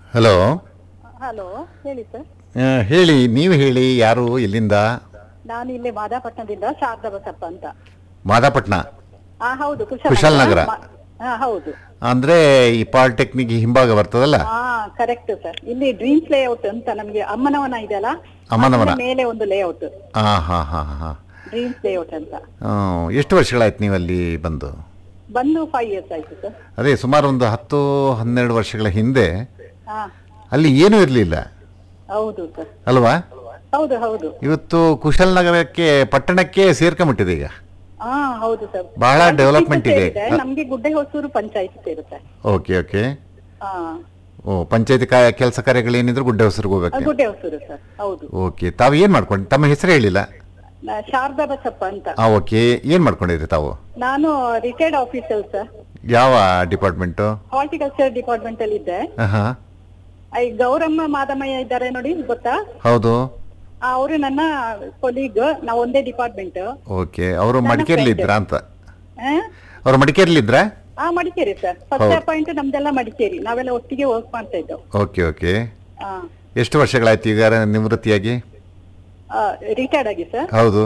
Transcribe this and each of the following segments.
Hello hello ಹೇಳಿ sir ಆ, ಹೇಳಿ ನೀವು ಹೇಳಿ ಯಾರು ಎಲ್ಲಿಂದ ನಾನು ಇಲ್ಲಿ ಮಾದಾಪಟ್ಟಣದಿಂದ ಶಾರದಾ ಬಸಪ್ಪ ಅಂತ ಮಾದಾಪಟ್ನ ಹಾ ಹೌದು ಕುಶಾಲನಗರ. ಮ- ಹಾ ಹೌದು ಅಂದ್ರೆ ಈ ಪಾಲಿಟೆಕ್ನಿಕ್ ಹಿಂಭಾಗ ಬರ್ತದಲ್ಲ ಹಾ ಕರೆಕ್ಟ್ ಸರ್ ಇಲ್ಲಿ ಡ್ರೀಮ್ಸ್ ಲೇಔಟ್ ಅಂತ ನಮ್ಗೆ ಅಮ್ಮನವನ ಇದೆಯಲ್ಲ ಅಮ್ಮನವನ. ಅದ್ರ ಮೇಲೆ ಒಂದು ಲೇಔಟ್ ಹಾ ಹಾ ಹಾ ಹಾ ಡ್ರೀಮ್ಸ್ ಲೇಔಟ್ ಅಂತ ಆ, ಎಷ್ಟು ವರ್ಷಗಳಾಯ್ತು ನೀವು ಅಲ್ಲಿ ಬಂದು ಬಂದು ಫೈವ್ ಇಯರ್ಸ್ ಆಯ್ತು ಸರ್ ಅದೇ ಸುಮಾರು ಒಂದು ಹತ್ತು ಹನ್ನೆರಡು ವರ್ಷಗಳ ಹಿಂದೆ ಹಾ ಅಲ್ಲಿ ಏನೂ ಇರಲಿಲ್ಲ ಹೌದು ಸರ್ ಅಲ್ವಾ ಹೌದು ಹೌದು ಇವತ್ತು ಕುಶಾಲನಗರಕ್ಕೆ ಪಟ್ಟಣಕ್ಕೆ ಸೇರ್ಕೊಂಬಿಟ್ಟಿದೆ ಈಗ ಹಾ ಹೌದು ಸರ್ ಬಹಳ ಅದು development ಇದೆ. ಸೇರಿದೆ, ನಮ್ಗೆ ಗುಡ್ಡೆ ಹೊಸೂರು ಪಂಚಾಯತ್ ಸೇರುತ್ತೆ ಓಕೆ ಓಕೆ ಹಾ ಓ ಪಂಚಾಯತಿ ಕೆಲಸ ಕಾರ್ಯಗಳೇನಿದ್ರು ಗುಡ್ಡೆ ಹೆಸರಿಗೆ ಹೋಗ್ಬೇಕು ಗುಡ್ಡೆ ಹೊಸೂರು ಸರ್ ಹೌದು ಓಕೆ ತಾವು ಏನು ಮಾಡ್ಕೊಂಡು ತಮ್ಮ ಹೆಸರು ಹೇಳಿಲ್ಲ ನಾ- ಶಾರದಾ ಬಸಪ್ಪ ಅಂತ ಹಾಂ ಓಕೆ ಏನು ಮಾಡ್ಕೊಂಡಿದ್ರಿ ತಾವು ನಾನು ರಿಟೈರ್ಡ್ ಆಫೀಸರ್ ಸರ್ ಯಾವ ಡಿಪಾರ್ಟ್ಮೆಂಟು ಹಾರ್ಟಿಕಲ್ಚರ್ ಡಿಪಾರ್ಟ್ಮೆಂಟ್ ಅಲ್ಲಿ ಇದ್ದೆ ಹಾಂ ಈ ಗೌರಮ್ಮ ಮಾದಮಯ್ಯ ಇದ್ದಾರೆ ನೋಡಿ ಗೊತ್ತಾ ಹೌದು ಅವರು ನನ್ನ ಕೊಲೀಗ್ ನಾವು ಒಂದೇ ಡಿಪಾರ್ಟ್ಮೆಂಟ್ ಓಕೆ ಅವರು ಮಡಿಕೇರಿಲಿ ಇದ್ರಾ ಅಂತ ಆ ಅವರು ಮಡಿಕೇರಿಲಿ ಇದ್ರಾ ಮಡಿಕೇರಿ ಸರ್ ಫಸ್ಟ್ ಅಪಾಯಿಂಟ್ ನಮ್ದೆಲ್ಲ ಮಡಿಕೇರಿ ನಾವೆಲ್ಲ ಒಟ್ಟಿಗೆ ವರ್ಕ್ ಮಾಡ್ತಾ ಇದ್ದೆವು ಓಕೆ ಓಕೆ ಎಷ್ಟು ವರ್ಷಗಳಾಯ್ತು ಈಗ ನಿವೃತ್ತಿಯಾಗಿ ರಿಟೈರ್ಡ್ ಆಗಿ ಸರ್ ಹೌದು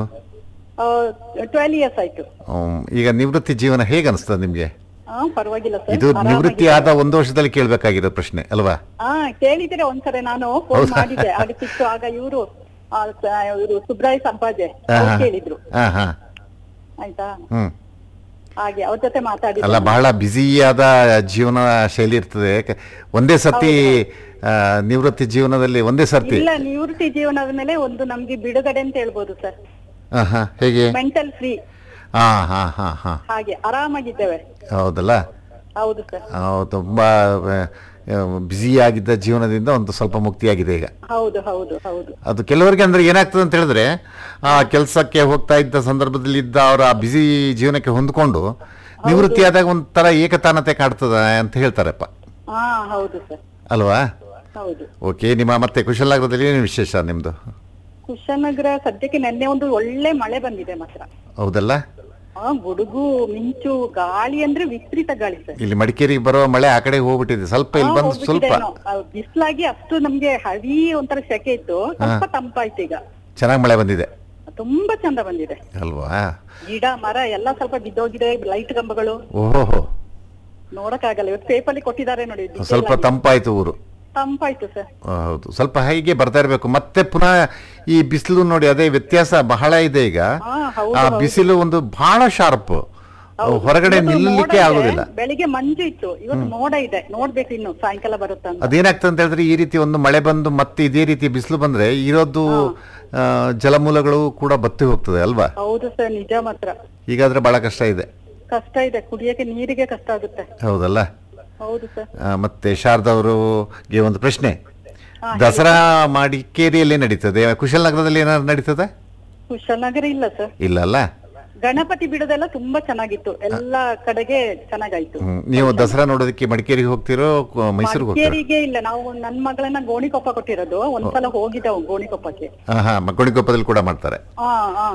ಟ್ವೆಲ್ ಇಯರ್ಸ್ ಆಯ್ತು ಹ್ಮ್, ಈಗ ನಿವೃತ್ತಿ ಜೀವನ ಹೇಗೆ ಅನಿಸ್ತದೆ ನಿಮಗೆ ಆ, ಪರವಾಗಿಲ್ಲ ಸರ್ ಇದು ನಿವೃತ್ತಿ ಆದ ಒಂದು ವರ್ಷದಲ್ಲಿ ಕೇಳಬೇಕಾಗಿರೋ ಪ್ರಶ್ನೆ ಅಲ್ವಾ ಹಾ ಕೇಳಿದ್ರೆ ಒಂದ್ಸರಿ ನಾನು ಫೋನ್ ಮಾಡಿದ್ದೆ ಆಗ ಸಿಕ್ತು ಆಗ ಇವರು ಇವರು ಸುಬ್ರಾಯ್ ಸಂಪಾಜೆ ಅವ್ರು ಹಾ. ಕೇಳಿದ್ರು ಹಾಂ ಹಾಂ ಆಯ್ತಾ ಹ್ಮ್ ಹಾಗೆ ಅವ್ರ ಜೊತೆ ಮಾತಾಡಿದ್ರು ಅಲ್ಲ ಬಹಳ ಬ್ಯುಸಿಯಾದ ಜೀವನ ಶೈಲಿ ಇರ್ತದೆ ಯಾಕೆ- ಒಂದೇ ಸರ್ತಿ ಆ, ನಿವೃತ್ತಿ ಜೀವನದಲ್ಲಿ ಒಂದೇ ಸರ್ತಿ ಇಲ್ಲ ನಿವೃತ್ತಿ ಜೀವನದ ಮೇಲೆ ಒಂದು ನಮ್ಗೆ ಬಿಡುಗಡೆ ಅಂತ ಹೇಳ್ಬೋದು ಸರ್ ಹಾಂ ಹಾಂ ಹೇಗೆ ಮೆಂಟಲ್ ಫ್ರೀ ಹಾಂ ಹಾಂ ಹಾಂ ಹಾಂ ಹಾಗೆ ಆರಾಮಾಗಿದ್ದೇವೆ ಹೌದಲ್ಲ ಹೌದು ಸರ್ ನಾವು ತುಂಬ ಬ್ಯುಸಿ ಆಗಿದ್ದ ಜೀವನದಿಂದ ಒಂದು ಸ್ವಲ್ಪ ಮುಕ್ತಿಯಾಗಿದೆ ಈಗ ಹೌದು ಹೌದು ಹೌದು ಅದು ಕೆಲವರಿಗೆ ಅಂದ್ರೆ ಏನಾಗ್ತದೆ ಅಂತ ಹೇಳಿದ್ರೆ ಆ ಕೆಲಸಕ್ಕೆ ಹೋಗ್ತಾ ಇದ್ದ ಸಂದರ್ಭದಲ್ಲಿ ಇದ್ದ ಅವರ ಬ್ಯುಸಿ ಜೀವನಕ್ಕೆ ಹೊಂದ್ಕೊಂಡು ನಿವೃತ್ತಿ ಆದಾಗ ಒಂಥರ ಏಕತಾನತೆ ಕಾಡ್ತದ ಅಂತ ಹೇಳ್ತಾರಪ್ಪ ಹಾ ಹೌದು ಸರ್ ಅಲ್ವಾ ಹೌದು ಓಕೆ ನಿಮ್ಮ ಮತ್ತೆ ಕುಶಲನಗರದಲ್ಲಿ ಏನು ವಿಶೇಷ ನಿಮ್ದು ಕುಶನಗರ ಸದ್ಯಕ್ಕೆ ನೆನ್ನೆ ಒಂದು ಒಳ್ಳೆ ಮಳೆ ಬಂದಿದೆ ಮಾತ್ರ ಹೌದಲ್ಲ ಆ ಗುಡುಗು ಮಿಂಚು ಗಾಳಿ ಅಂದ್ರೆ ವಿಪರೀತ ಗಾಳಿ ಸರ್ ಇಲ್ಲಿ ಮಡಿಕೇರಿಗೆ ಬರೋ ಮಳೆ ಆ ಕಡೆ ಹೋಗ್ಬಿಟ್ಟಿದೆ ಸ್ವಲ್ಪ ಇಲ್ಲಿ ಬಂದು ಸ್ವಲ್ಪ ಬಿಸಿಲಾಗಿ ಅಷ್ಟು ನಮ್ಗೆ ಹಳಿ ಒಂಥರ ಸೆಕೆ ಇತ್ತು ಸ್ವಲ್ಪ ತಂಪಾಯ್ತು ಈಗ ಚೆನ್ನಾಗಿ ಮಳೆ ಬಂದಿದೆ ತುಂಬಾ ಚಂದ ಬಂದಿದೆ ಅಲ್ವಾ ಗಿಡ ಮರ ಎಲ್ಲ ಸ್ವಲ್ಪ ಬಿದ್ದೋಗಿದೆ ಲೈಟ್ ಕಂಬಗಳು ಓಹೋ ನೋಡಕ್ಕಾಗಲ್ಲ ಇವತ್ತು ಪೇಪರ್ ಕೊಟ್ಟಿದ್ದಾರೆ ನೋಡಿ detail ಸ್ವಲ್ಪ ಆಗಿ. ತಂಪಾಯ್ತು ಊರು ತಂಪಾಯ್ತು ಸರ್ ಹೌದು ಸ್ವಲ್ಪ ಹೀಗೆ ಬರ್ತಾ ಇರಬೇಕು ಮತ್ತೆ ಪುನಃ ಈ ಬಿಸಿಲು ನೋಡಿ ಅದೇ ವ್ಯತ್ಯಾಸ ಬಹಳ ಇದೆ ಈಗ ಹಾ ಹೌದು ಆ ಬಿಸಿಲು ಒಂದು ಬಹಳ ಶಾರ್ಪ್ ಹೊರಗಡೆ ಇವತ್ತು ನಿಲ್ಲಲಿಕ್ಕೆ ಮೋಡ ಇದೆ, ಆಗುದಿಲ್ಲ ಬೆಳಿಗ್ಗೆ ಮಂಜು ಇತ್ತು ಇವತ್ತು ಮೋಡ ಇದೆ ನೋಡ್ಬೇಕು ಇನ್ನು ಸಾಯಂಕಾಲ ಬರುತ್ತಾ ಅಂತ ಅದೇನಾಗ್ತದೆ ಅಂತ ಹೇಳಿದ್ರೆ ಈ ರೀತಿ ಒಂದು ಮಳೆ ಬಂದು ಮತ್ತೆ ಇದೇ ರೀತಿ ಬಿಸಿಲು ಬಂದ್ರೆ ಇರೋದು ಆ, ಜಲಮೂಲಗಳು ಕೂಡ ಬತ್ತಿ ಹೋಗ್ತದೆ ಅಲ್ವಾ ಹೌದು ಸರ್ ನಿಜ ಮಾತ್ರ ಹೀಗಾದ್ರೆ ಬಹಳ ಕಷ್ಟ ಇದೆ ಕಷ್ಟ ಇದೆ ಕುಡಿಯಕ್ಕೆ ನೀರಿಗೆ ಕಷ್ಟ ಆಗುತ್ತೆ ಹೌದಲ್ಲ ಹೌದು ಸರ್ ಆ, ಮತ್ತೆ ಶಾರದವರಿಗೆ ಒಂದು ಪ್ರಶ್ನೆ ದಸರಾ ಮಡಿಕೇರಿಯಲ್ಲಿ ನಡೀತದೆ ಕುಶಲನಗರದಲ್ಲಿ ಏನಾದ್ರು ನಡೀತದೆ ಕುಶಲನಗರ ಇಲ್ಲ ಸರ್ ಇಲ್ಲ ಅಲ್ಲ ಗಣಪತಿ ಬಿಡೋದೆಲ್ಲ ತುಂಬಾ ಚೆನ್ನಾಗಿತ್ತು ಎಲ್ಲಾ ಕಡೆಗೆ ಚೆನ್ನಾಗಾಯ್ತು ಹ್ಮ್. ನೀವು ದಸರಾ ನೋಡೋದಕ್ಕೆ ಮಡಿಕೇರಿಗೆ ಹೋಗ್ತಿರೋ ಕ- ಮೈಸೂರಿಗೆ ಹೋಗ್ತಿರೋ ಮಡಿಕೇರಿಗೆ ಇಲ್ಲ ನಾವು ನನ್ ಮಗಳನ್ನ ಗೋಣಿಕೊಪ್ಪ ಕೊಟ್ಟಿರೋದು ಒಂದ್ಸಲ ಹೋಗಿದ್ದೆವು ಗೋಣಿಕೊಪ್ಪಕ್ಕೆ ಹಾ ಹಾ ಮಕ್ಕಳಿಗೊಪ್ಪದಲ್ಲಿ ಕೂಡ ಮಾಡ್ತಾರೆ ಹಾ ಹಾ